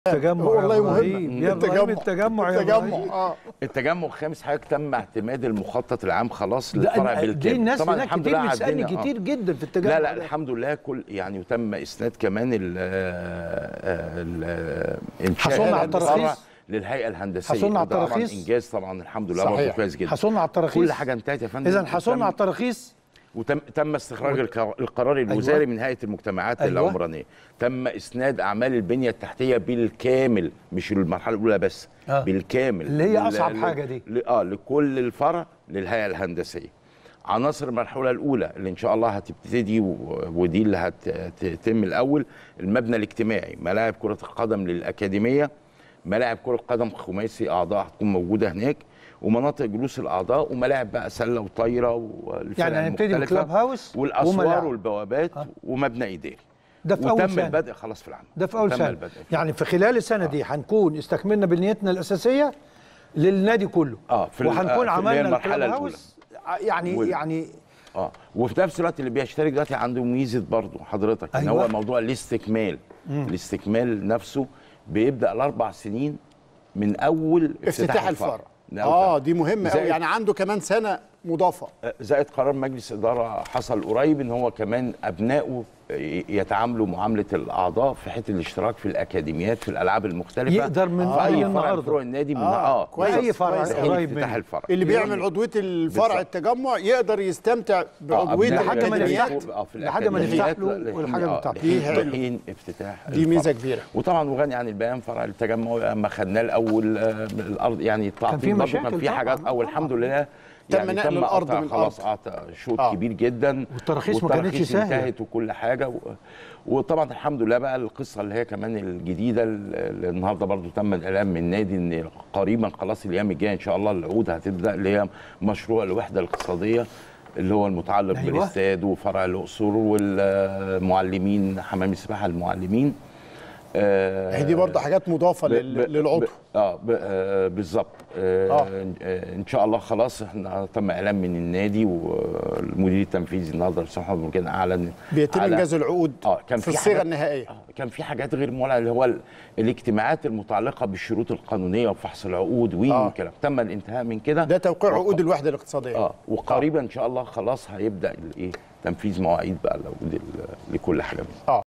التجمع والله يا مهم. إبراهيم. يا التجمع. إبراهيم التجمع يا التجمع إبراهيم. اه التجمع الخامس حضرتك تم اعتماد المخطط العام خلاص لا للفرع أنا- بالكامل دي الناس طبعا هناك الحمد كتير لله بتسالني عدينا، آه. كتير جدا في التجمع لا لا ده. الحمد لله كل يعني وتم اسناد كمان ال ال انشاء حصلنا على الفرع التراخيص؟ للهيئه الهندسيه حصلنا على وده طبعاً التراخيص؟ انجاز طبعا الحمد لله صحيح. برضه كويس جدا حصلنا على التراخيص كل حاجه انتهت يا فندم اذا حصلنا وتم- على التراخيص وتم تم استخراج القر- القرار الوزاري أيوة. من هيئه المجتمعات أيوة. العمرانيه تم اسناد اعمال البنيه التحتيه بالكامل مش المرحله الاولى بس آه. بالكامل اللي هي لل- أصعب ل- حاجة دي. ل- اه لكل الفرع للهيئه الهندسيه عناصر المرحله الاولى اللي ان شاء الله هتبتدي و- ودي اللي هتتم الاول المبنى الاجتماعي ملاعب كره القدم للاكاديميه ملاعب كره قدم خماسي اعضاء هتكون موجوده هناك ومناطق جلوس الاعضاء وملاعب بقى سله وطايره والفرق يعني هنبتدي المختلفة. بكلاب هاوس والاسوار وملاعب. والبوابات ومبنى اداري ده في أول وتم سنة. البدء خلاص في العمل ده في اول تم سنه البدء في يعني في خلال السنه دي هنكون استكملنا بنيتنا الاساسيه للنادي كله آه، في ال- آه، في وهنكون اللي هي عملنا المرحلة الكلاب الأولى. هاوس يعني وال- يعني اه وفي نفس الوقت اللي بيشترك دلوقتي عنده ميزه برضه حضرتك ان أيوة. هو موضوع الاستكمال الاستكمال نفسه بيبدا الاربع سنين من اول افتتاح الفرع من أول اه فرع. دي مهمه قوي زائد- يعني عنده كمان سنه مضافه زائد قرار مجلس اداره حصل قريب ان هو كمان ابنائه يتعاملوا معامله الاعضاء في حته الاشتراك في الاكاديميات في الالعاب المختلفه يقدر من في أي اي فرع النهاردة. من فروع النادي من آه، اه كويس. اي فرع كويس أوي. قريب افتتاح منه الفرع اللي بيعمل عضويه الفرع بالظبط. التجمع يقدر يستمتع بعضويه أبناء لحد ما الاكاديميات نفتح. آه، في لحد ما نفتح الأكاديميات له لحين- والحاجة آه، بتاعته. دي لحين- حلو. لحين افتتاح دي الفرع. ميزه كبيره وطبعا وغني عن البيان فرع التجمع لما خدناه الاول آه، الارض يعني التعطيل برضه مشاكل كان في طبعاً، حاجات طبعاً. او الحمد لله تم يعني نقل الأرض قطع من خلاص الأرض. قطع شوط آه. كبير جدا والتراخيص ما كانتش والتراخيص سهلة. انتهت وكل حاجه و... وطبعا الحمد لله بقى القصه اللي هي كمان الجديده اللي النهارده برضو تم الاعلان من النادي ان قريبا خلاص الايام الجايه ان شاء الله العقود هتبدا اللي هي مشروع الوحده الاقتصاديه اللي هو المتعلق أيوة. بالاستاد وفرع الاقصر والمعلمين حمام السباحه المعلمين آه، هي دي برضه حاجات مضافه ب- لل- ب- للعضو ب- اه ب- آه، بالظبط آه آه. آه، ان شاء الله خلاص احنا تم اعلان من النادي والمدير التنفيذي النهارده الاستاذ محمد مرجان اعلن بيتم على- انجاز العقود اه كان في في الصيغه حاجات- النهائيه آه، كان في حاجات غير مولعه اللي هو ال- الاجتماعات المتعلقه بالشروط القانونيه وفحص العقود وين آه. والكلام تم الانتهاء من كده ده توقيع وق- عقود الوحده الاقتصاديه اه وقريبا ان شاء الله خلاص هيبدا الايه تنفيذ مواعيد بقى العقود ال- لكل حاجه منهم اه